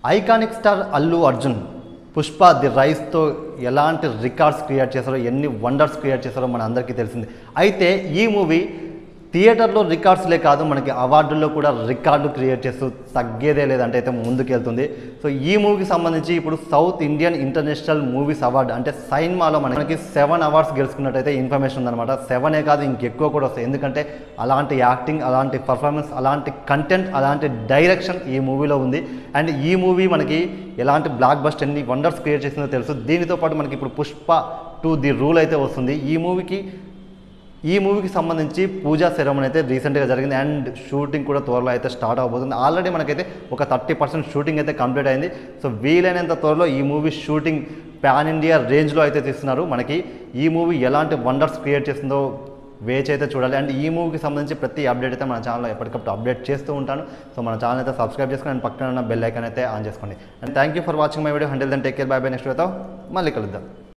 iconic star Allu Arjun Pushpa the రైస్తో ఎలాంటి records create చేశారో ఎన్ని వండర్స్ క్రియేట్ చేశారో మన అందరికీ తెలిసింది అయితే ఈ మూవీ థియేటర్లో రికార్డ్స్లే కాదు మనకి అవార్డుల్లో కూడా రికార్డు క్రియేట్ చేస్తూ తగ్గేదే లేదంటే అయితే ముందుకెళ్తుంది సో ఈ మూవీకి సంబంధించి ఇప్పుడు South Indian international movies award అంటే సైన్మాలో మనకి సెవెన్ అవార్డ్స్ గెలుచుకున్నట్టయితే ఇన్ఫర్మేషన్ ఉందన్నమాట సెవెనే కాదు ఇంకెక్కువ కూడా వస్తాయి ఎందుకంటే అలాంటి యాక్టింగ్ అలాంటి పర్ఫార్మెన్స్ అలాంటి కంటెంట్ అలాంటి డైరెక్షన్ ఈ మూవీలో ఉంది అండ్ ఈ మూవీ మనకి ఎలాంటి బ్లాక్ బస్ట్ ఎన్ని వండర్స్ క్రియేట్ చేసిందో తెలుసు దీనితో పాటు మనకి ఇప్పుడు పుష్ప టు ది రూల్ అయితే వస్తుంది ఈ మూవీకి ఈ మూవీకి సంబంధించి పూజా సెరమనీ అయితే రీసెంట్గా జరిగింది అండ్ షూటింగ్ కూడా త్వరలో అయితే స్టార్ట్ అవబోతుంది ఆల్రెడీ మనకైతే ఒక థర్టీ పర్సెంట్ షూటింగ్ అయితే కంప్లీట్ అయింది సో వీలైనంత త్వరలో ఈ మూవీ షూటింగ్ పాన్ ఇండియా రేంజ్లో అయితే తీస్తున్నారు మనకి ఈ మూవీ ఎలాంటి వండర్స్ క్రియేట్ చేస్తుందో వేచి అయితే చూడాలి అండ్ ఈ మూవీకి సంబంధించి ప్రతి అప్డేట్ అయితే మన ఛానల్లో ఎప్పటికప్పుడు అప్డేట్ చేస్తూ ఉంటాను సో మన ఛానల్ అయితే సబ్స్క్రైబ్ చేసుకుని అండ్ పక్కన ఉన్న బెల్ ఐకాన్ అయితే ఆన్ చేసుకోండి and thank you for watching my video hundred then take care bye bye next వెళ్తాం మళ్ళీ కలుద్దాం